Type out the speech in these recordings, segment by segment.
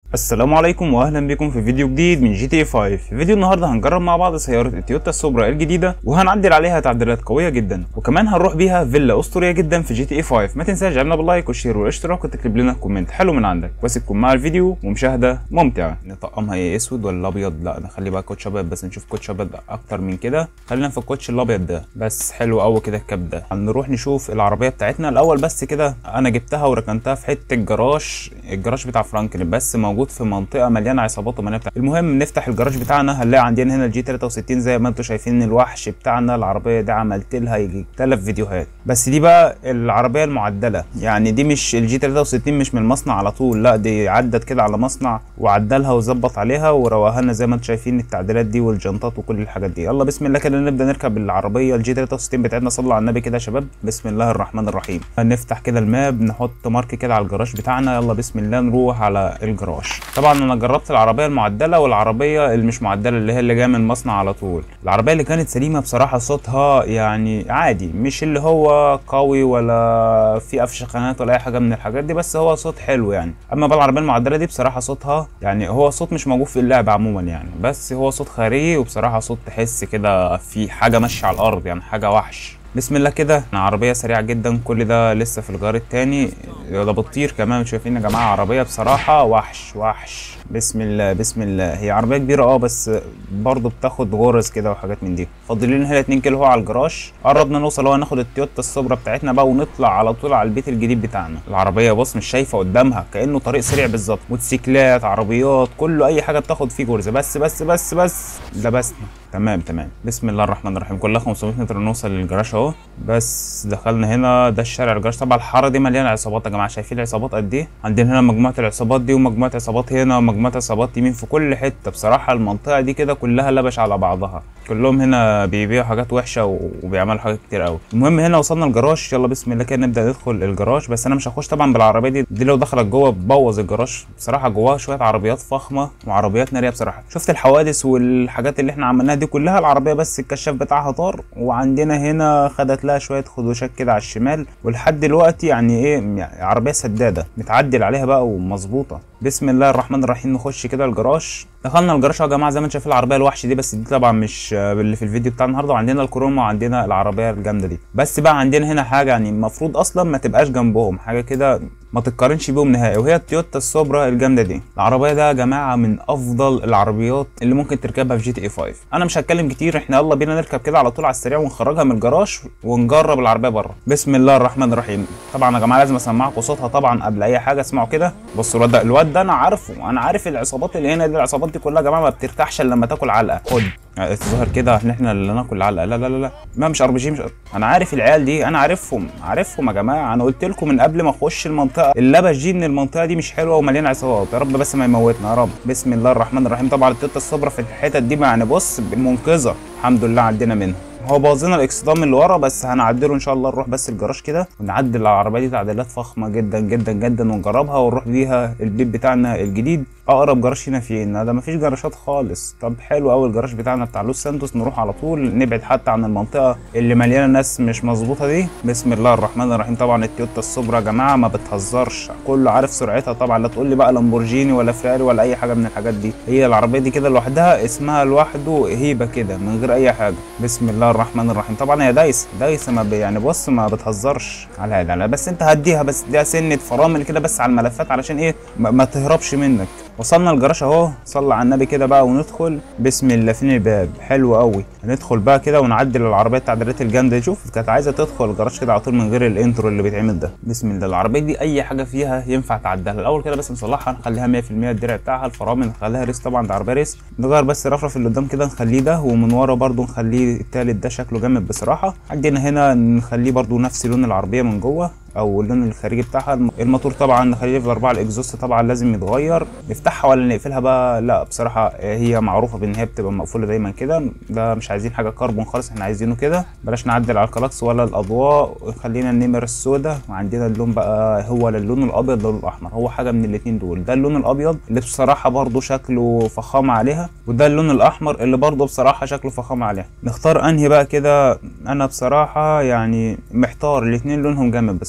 السلام عليكم واهلا بكم في فيديو جديد من جي تي 5 في فيديو النهارده هنجرب مع بعض سياره التويوتا السوبرا الجديده وهنعدل عليها تعديلات قويه جدا وكمان هنروح بيها فيلا اسطوريه جدا في جي تي 5 ما تنساش تعملنا باللايك والشير والاشتراك وتكتب لنا كومنت حلو من عندك بس تكون مع الفيديو ومشاهده ممتعه نطقمها ايه اسود ولا ابيض لا نخلي بقى كوتش ابيض بس نشوف كوتش ابيض اكتر من كده خلينا في الكوتش الابيض ده بس حلو قوي كده الكاب ده هنروح نشوف العربيه بتاعتنا الاول بس كده انا جبتها وركنتها في حته جراج الجراج بتاع فرانكلين بس موجود في منطقه مليانه عصابات ومليانه بتاع المهم نفتح الجراج بتاعنا هنلاقي عندنا هنا الجي 63 زي ما انتم شايفين الوحش بتاعنا العربيه دي عملت لها يجي 3 فيديوهات بس دي بقى العربيه المعدله يعني دي مش الجي 63 مش من المصنع على طول لا دي عدت كده على مصنع وعدلها وظبط عليها وروقها لنا زي ما انتم شايفين التعديلات دي والجنطات وكل الحاجات دي يلا بسم الله كده نبدا نركب العربيه الجي 63 بتاعتنا صلوا على النبي كده يا شباب بسم الله الرحمن الرحيم هنفتح كده الماب نحط مارك كده على الجراج بتاعنا يلا بسم الله نروح على الجراج طبعا انا جربت العربيه المعدله والعربيه اللي مش معدله اللي هي اللي جايه من المصنع على طول العربيه اللي كانت سليمه بصراحه صوتها يعني عادي مش اللي هو قوي ولا في افشخانات ولا اي حاجه من الحاجات دي بس هو صوت حلو يعني اما بقى العربيه المعدله دي بصراحه صوتها يعني هو صوت مش موجود في اللعبه عموما يعني بس هو صوت خارجي وبصراحه صوت تحس كده في حاجه ماشيه على الارض يعني حاجه وحش بسم الله كده عربيه سريعه جدا كل ده لسه في الجار التاني ده بتطير كمان شايفين يا جماعه عربيه بصراحه وحش وحش بسم الله بسم الله هي عربيه كبيره اه بس برضه بتاخد غرز كده وحاجات من دي فاضل لنا هنا 2 كيلو هو على الجراج قربنا نوصل هو ناخد التويوتا السوبرا بتاعتنا بقى ونطلع على طول على البيت الجديد بتاعنا العربيه بص مش شايفه قدامها كانه طريق سريع بالظبط موتوسيكلات عربيات كله اي حاجه بتاخد فيه غرزه بس بس بس بس لبسنا تمام تمام بسم الله الرحمن الرحيم كلها 500 متر نوصل للجراج اهو بس دخلنا هنا ده الشارع الجراج طبعا الحاره دي مليانه عصابات يا جماعه شايفين العصابات قد ايه عندنا هنا مجموعه العصابات دي ومجموعه عصابات هنا ومجموعه عصابات يمين في كل حته بصراحه المنطقه دي كده كلها لبش على بعضها كلهم هنا بيبيعوا حاجات وحشه وبيعملوا حاجات كتير قوي المهم هنا وصلنا الجراج يلا بسم الله كده نبدا ندخل الجراج بس انا مش هخش طبعا بالعربيه دي دي لو دخلت جوه تبوظ الجراج بصراحه جواها شويه عربيات فخمه وعربيات ناريه بصراحه شفت الحوادث والحاجات اللي احنا عملناها دي كلها العربيه بس الكشاف بتاعها طار وعندنا هنا خدت لها شويه خدوشات كده على الشمال ولحد دلوقتي يعني ايه يعني عربيه سداده متعدل عليها بقى ومظبوطه بسم الله الرحمن الرحيم نخش كده الجراج دخلنا الجراج يا جماعه زي ما انتم شايفين العربيه الوحش دي بس دي طبعا مش اللي في الفيديو بتاع النهارده وعندنا الكروما وعندنا العربيه الجامده دي بس بقى عندنا هنا حاجه يعني المفروض اصلا ما تبقاش جنبهم حاجه كده ما تتقارنش بيهم نهائي وهي التويوتا السوبرا الجامده دي العربيه ده يا جماعه من افضل العربيات اللي ممكن تركبها في جي تي اي 5 انا مش هتكلم كتير احنا يلا بينا نركب كده على طول على السريع ونخرجها من الجراج ونجرب العربيه بره بسم الله الرحمن الرحيم طبعا يا جماعه لازم اسمعكم صوتها طبعا قبل اي حاجه اسمعوا كده بصوا الواد ده الواد ده انا عارفه انا عارف العصابات اللي هنا دي العصابات دي كلها يا جماعه ما بترتاحش الا لما تاكل علقه خد الظاهر كده ان احنا اللي ناكل علقه لا لا لا لا ما مش ار بي جي مش انا عارف العيال دي انا عارفهم عارفهم يا جماعه انا قلت لكم من قبل ما اخش المنطقه اللبش دي ان المنطقه دي مش حلوه ومليانه عصابات يا رب بس ما يموتنا يا رب بسم الله الرحمن الرحيم طبعا التويوتا الصبرا في الحتت دي يعني بص منقذه الحمد لله عدينا منها هو باظنا الاكسدام اللي ورا بس هنعدله ان شاء الله نروح بس الجراج كده ونعدل العربيه دي تعديلات فخمه جدا جدا جدا ونجربها ونروح بيها البيت بتاعنا الجديد اقرب جراج هنا فين ده مفيش جراجات خالص طب حلو قوي الجراج بتاعنا بتاع لوس سانتوس نروح على طول نبعد حتى عن المنطقه اللي مليانه ناس مش مظبوطه دي بسم الله الرحمن الرحيم طبعا التويوتا السوبرا يا جماعه ما بتهزرش كله عارف سرعتها طبعا لا تقول لي بقى لامبورجيني ولا فيراري ولا اي حاجه من الحاجات دي هي العربيه دي كده لوحدها اسمها لوحده هيبه كده من غير اي حاجه بسم الله الرحمن الرحيم طبعا هي دايسه دايسه ما يعني بص ما بتهزرش على هذا بس انت هديها بس اديها سنه فرامل كده بس على الملفات علشان ايه ما, ما تهربش منك وصلنا الجراج اهو صلى على النبي كده بقى وندخل بسم الله فين الباب حلو قوي ندخل بقى كده ونعدل العربيه التعديلات الجامده دي شوف كانت عايزه تدخل الجراج كده على طول من غير الانترو اللي بيتعمل ده بسم الله العربيه دي اي حاجه فيها ينفع تعدلها الاول كده بس نصلحها نخليها 100% الدرع بتاعها الفرامل نخليها ريس طبعا ده عربيه ريس نغير بس الرفرف اللي قدام كده نخليه ده ومن ورا برده نخليه التالت ده شكله جامد بصراحه عندنا هنا نخليه برده نفس لون العربيه من جوه او اللون الخارجي بتاعها الموتور طبعا نخليه ليفل 4 الاكزوست طبعا لازم يتغير نفتحها ولا نقفلها بقى لا بصراحه هي معروفه بان هي بتبقى مقفوله دايما كده ده مش عايزين حاجه كربون خالص احنا عايزينه كده بلاش نعدل على الكلاكس ولا الاضواء خلينا النمر السوداء وعندنا اللون بقى هو اللون الابيض اللون الاحمر هو حاجه من الاثنين دول ده اللون الابيض اللي بصراحه برده شكله فخامه عليها وده اللون الاحمر اللي برده بصراحه شكله فخامه عليها نختار انهي بقى كده انا بصراحه يعني محتار الاثنين لونهم جامد بصراحه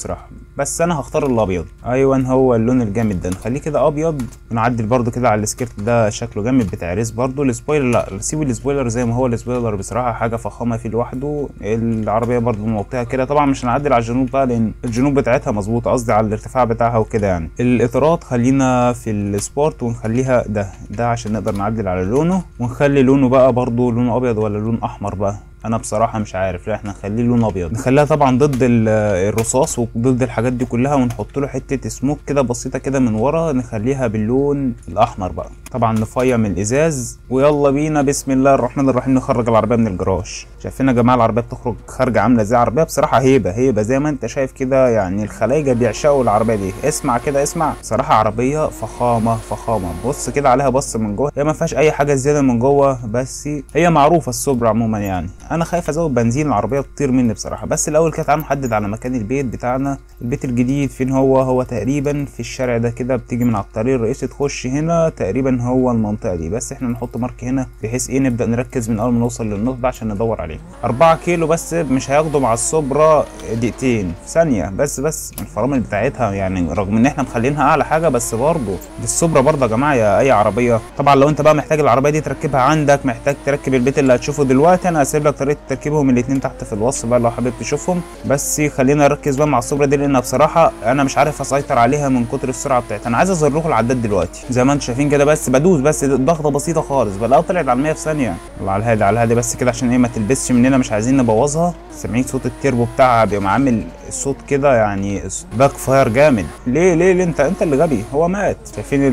بس انا هختار الابيض ايوه هو اللون الجامد ده نخليه كده ابيض ونعدل برده كده على السكيرت ده شكله جامد بتاع ريس برده السبويلر لا سيب السبويلر زي ما هو السبويلر بصراحه حاجه فخامه فيه لوحده العربيه برده موطيه كده طبعا مش هنعدل على الجنوب بقى لان الجنوب بتاعتها مظبوطه قصدي على الارتفاع بتاعها وكده يعني الاطارات خلينا في السبورت ونخليها ده ده عشان نقدر نعدل على لونه ونخلي لونه بقى برده لونه ابيض ولا لون احمر بقى انا بصراحه مش عارف لا احنا نخليه لون ابيض نخليها طبعا ضد الرصاص وضد الحاجات دي كلها ونحط له حته سموك كده بسيطه كده من ورا نخليها باللون الاحمر بقى طبعا نفيم الازاز ويلا بينا بسم الله الرحمن الرحيم نخرج العربيه من الجراج شايفين يا جماعه العربيه بتخرج خارجه عامله ازاي عربيه بصراحه هيبه هيبه زي ما انت شايف كده يعني الخلايجه بيعشقوا العربيه دي اسمع كده اسمع صراحه عربيه فخامه فخامه بص كده عليها بص من جوه هي ما فيهاش اي حاجه زياده من جوه بس هي معروفه السوبرا عموما يعني انا خايف ازود بنزين العربيه تطير مني بصراحه بس الاول كده تعالوا نحدد على مكان البيت بتاعنا البيت الجديد فين هو هو تقريبا في الشارع ده كده بتيجي من على الطريق الرئيسي تخش هنا تقريبا هو المنطقه دي بس احنا نحط مارك هنا بحيث ايه نبدا نركز من اول ما نوصل للنقطه ده عشان ندور عليه 4 كيلو بس مش هياخدوا مع السوبرا دقيقتين ثانيه بس بس الفرامل بتاعتها يعني رغم ان احنا مخلينها اعلى حاجه بس برضه دي السوبرا برضه يا جماعه يا اي عربيه طبعا لو انت بقى محتاج العربيه دي تركبها عندك محتاج تركب البيت اللي هتشوفه دلوقتي انا هسيب لك طريقه تركيبهم الاثنين تحت في الوصف بقى لو حابب تشوفهم بس خلينا نركز بقى مع السوبرا دي لان بصراحه انا مش عارف اسيطر عليها من كتر السرعه بتاعتها انا عايز اظهر لكم العداد دلوقتي زي ما انتم شايفين كده بس بدوس بس ضغطه بسيطه خالص بلاقيها طلعت على 100 في ثانيه الله على الهادي على الهادي بس كده عشان ايه ما تلبسش مننا مش عايزين نبوظها سامعين صوت التيربو بتاعها بيقوم عامل الصوت كده يعني باك فاير جامد ليه ليه, ليه انت انت اللي غبي هو مات شايفين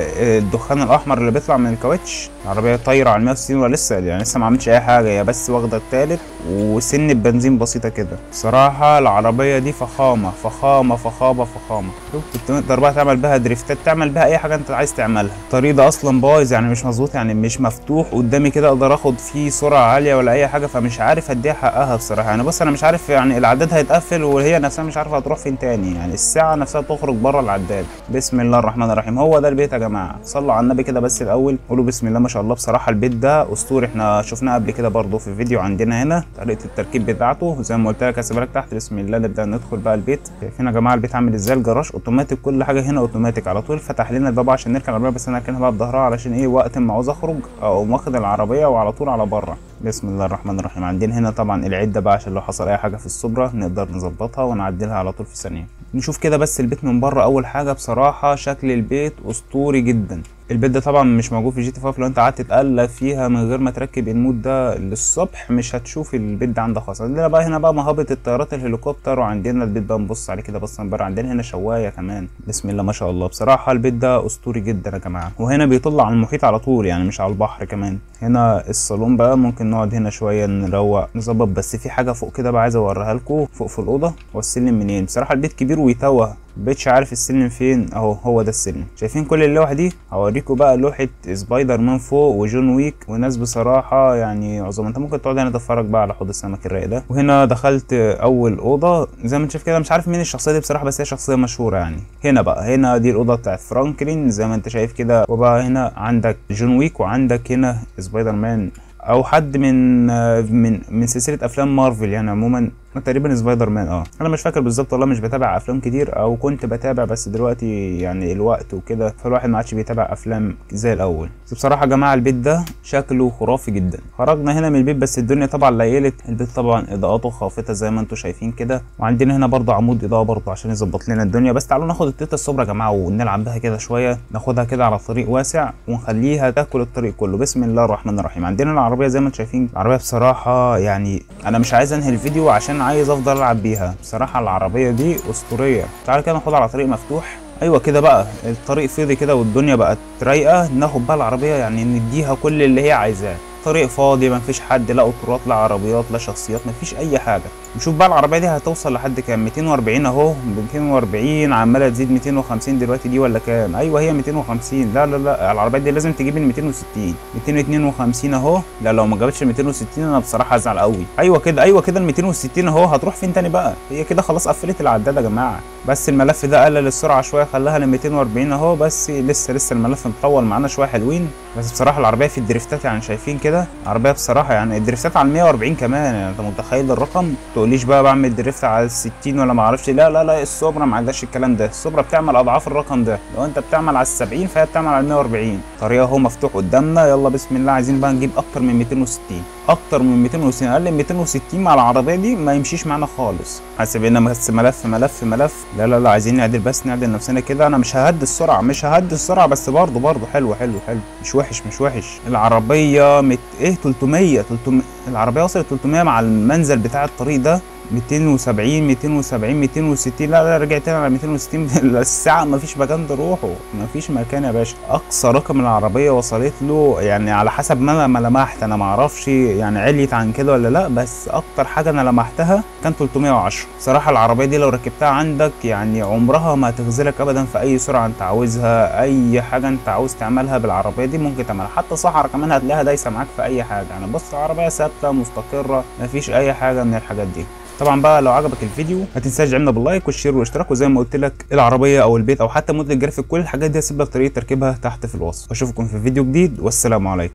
الدخان الاحمر اللي بيطلع من الكاوتش العربيه طايره على 160 ولا لسه يعني لسه ما عملتش اي حاجه هي بس واخده التالت وسن بنزين بسيطه كده صراحه العربيه دي فخامه فخامه فخامه فخامه شوف تقدر بقى تعمل بها دريفتات تعمل بها اي حاجه انت عايز تعملها الطريق ده اصلا بايظ يعني مش مظبوط يعني مش مفتوح قدامي كده اقدر اخد فيه سرعه عاليه ولا اي حاجه فمش عارف اديها حقها بصراحه يعني بص انا مش عارف يعني العداد هيتقفل وهي نفسها مش عارفه هتروح فين تاني يعني الساعه نفسها تخرج بره العداد بسم الله الرحمن الرحيم هو ده البيت يا جماعه صلوا على النبي كده بس الاول قولوا بسم الله ما شاء الله بصراحه البيت ده اسطوري احنا شفناه قبل كده برضه في فيديو عندنا هنا طريقه التركيب بتاعته زي ما قلت لك هسيبها لك تحت بسم الله نبدا ندخل بقى البيت شايفين يا جماعه البيت عامل ازاي الجراج اوتوماتيك كل حاجه هنا اوتوماتيك على طول فتح لنا الباب عشان نركن العربيه بس انا هركنها بقى بظهرها علشان ايه وقت ما عاوز اخرج اقوم واخد العربيه وعلى طول على بره بسم الله الرحمن الرحيم عندنا هنا طبعا العده بقى عشان لو حصل اي حاجه في السوبرا نقدر نظبطها ونعدلها على طول في ثانيه نشوف كده بس البيت من بره اول حاجه بصراحه شكل البيت اسطوري جدا البيت ده طبعا مش موجود في جي تي 5 لو انت قعدت تقلب فيها من غير ما تركب المود ده للصبح مش هتشوف البيت ده عندك خالص عندنا بقى هنا بقى مهابط الطيارات الهليكوبتر وعندنا البيت بقى نبص عليه كده بص من بره عندنا هنا شوايه كمان بسم الله ما شاء الله بصراحه البيت ده اسطوري جدا يا جماعه وهنا بيطل على المحيط على طول يعني مش على البحر كمان هنا الصالون بقى ممكن نقعد هنا شويه نروق نظبط بس في حاجه فوق كده بقى عايز اوريها لكم فوق في الاوضه والسلم منين بصراحه البيت كبير ويتوه مبقتش عارف السلم فين اهو هو ده السلم شايفين كل اللوحه دي هوريكم بقى لوحه سبايدر مان فوق وجون ويك وناس بصراحه يعني عظام انت ممكن تقعد هنا تتفرج بقى على حوض السمك الرايق ده وهنا دخلت اول اوضه زي ما انت شايف كده مش عارف مين الشخصيه دي بصراحه بس هي شخصيه مشهوره يعني هنا بقى هنا دي الاوضه بتاعت فرانكلين زي ما انت شايف كده وبقى هنا عندك جون ويك وعندك هنا سبايدر مان او حد من من من سلسله افلام مارفل يعني عموما تقريبا سبايدر مان اه انا مش فاكر بالظبط والله مش بتابع افلام كتير او كنت بتابع بس دلوقتي يعني الوقت وكده فالواحد ما عادش بيتابع افلام زي الاول بس بصراحه يا جماعه البيت ده شكله خرافي جدا خرجنا هنا من البيت بس الدنيا طبعا ليلت البيت طبعا اضاءاته خافته زي ما انتم شايفين كده وعندنا هنا برضه عمود اضاءه برضه عشان يظبط لنا الدنيا بس تعالوا ناخد التيتا الصبر يا جماعه ونلعب بها كده شويه ناخدها كده على طريق واسع ونخليها تاكل الطريق كله بسم الله الرحمن الرحيم عندنا العربيه زي ما انتم شايفين العربيه بصراحه يعني انا مش عايز انهي الفيديو عشان عايز افضل العب بيها بصراحه العربيه دي اسطوريه تعالى كده ناخدها على طريق مفتوح ايوه كده بقى الطريق فاضي كده والدنيا بقت رايقه ناخد بقى العربيه يعني نديها كل اللي هي عايزاه طريق فاضي مفيش حد لا قطارات لا عربيات لا شخصيات مفيش اي حاجه نشوف بقى العربيه دي هتوصل لحد كام 240 اهو 240 عماله تزيد 250 دلوقتي دي ولا كام ايوه هي 250 لا لا لا العربيه دي لازم تجيب ال 260 252 اهو لا لو ما جابتش ال 260 انا بصراحه هزعل قوي ايوه كده ايوه كده ال 260 اهو هتروح فين تاني بقى هي كده خلاص قفلت العداد يا جماعه بس الملف ده قلل السرعه شويه خلاها ل 240 اهو بس لسه لسه الملف مطول معانا شويه حلوين بس بصراحه العربيه في الدريفتات يعني شايفين كده عربيه بصراحه يعني الدريفتات على 140 كمان يعني انت متخيل الرقم تقوليش بقى بعمل دريفت على ال 60 ولا ما اعرفش لا لا لا السوبرا ما عندهاش الكلام ده السوبرا بتعمل اضعاف الرقم ده لو انت بتعمل على ال 70 فهي بتعمل على ال 140 طريقه اهو مفتوح قدامنا يلا بسم الله عايزين بقى نجيب اكتر من 260 اكتر من 260 اقل من 260 مع العربيه دي ما يمشيش معانا خالص حاسب هنا بس ملف ملف ملف لا لا لا عايزين نعدل بس نعدل نفسنا كده انا مش ههدي السرعه مش ههدي السرعه بس برضه برضه حلو حلو حلو مش وحش مش وحش العربيه مت... ايه 300 300 العربيه وصلت 300 مع المنزل بتاع الطريق ده 270 270 260 لا لا رجعت تاني على 260 الساعه مفيش مكان تروحه مفيش مكان يا باشا اقصى رقم العربيه وصلت له يعني على حسب ما انا ما لمحت انا ما اعرفش يعني عليت عن كده ولا لا بس اكتر حاجه انا لمحتها كان 310 صراحه العربيه دي لو ركبتها عندك يعني عمرها ما هتخذلك ابدا في اي سرعه انت عاوزها اي حاجه انت عاوز تعملها بالعربيه دي ممكن تعملها حتى صحرا كمان هتلاقيها دايسه معاك في اي حاجه يعني بص عربيه ثابته مستقره مفيش اي حاجه من الحاجات دي طبعا بقى لو عجبك الفيديو ما تنساش تعملنا باللايك والشير والاشتراك وزي ما قلت لك العربيه او البيت او حتى موديل الجرافيك كل الحاجات دي هسيب لك طريقه تركيبها تحت في الوصف اشوفكم في فيديو جديد والسلام عليكم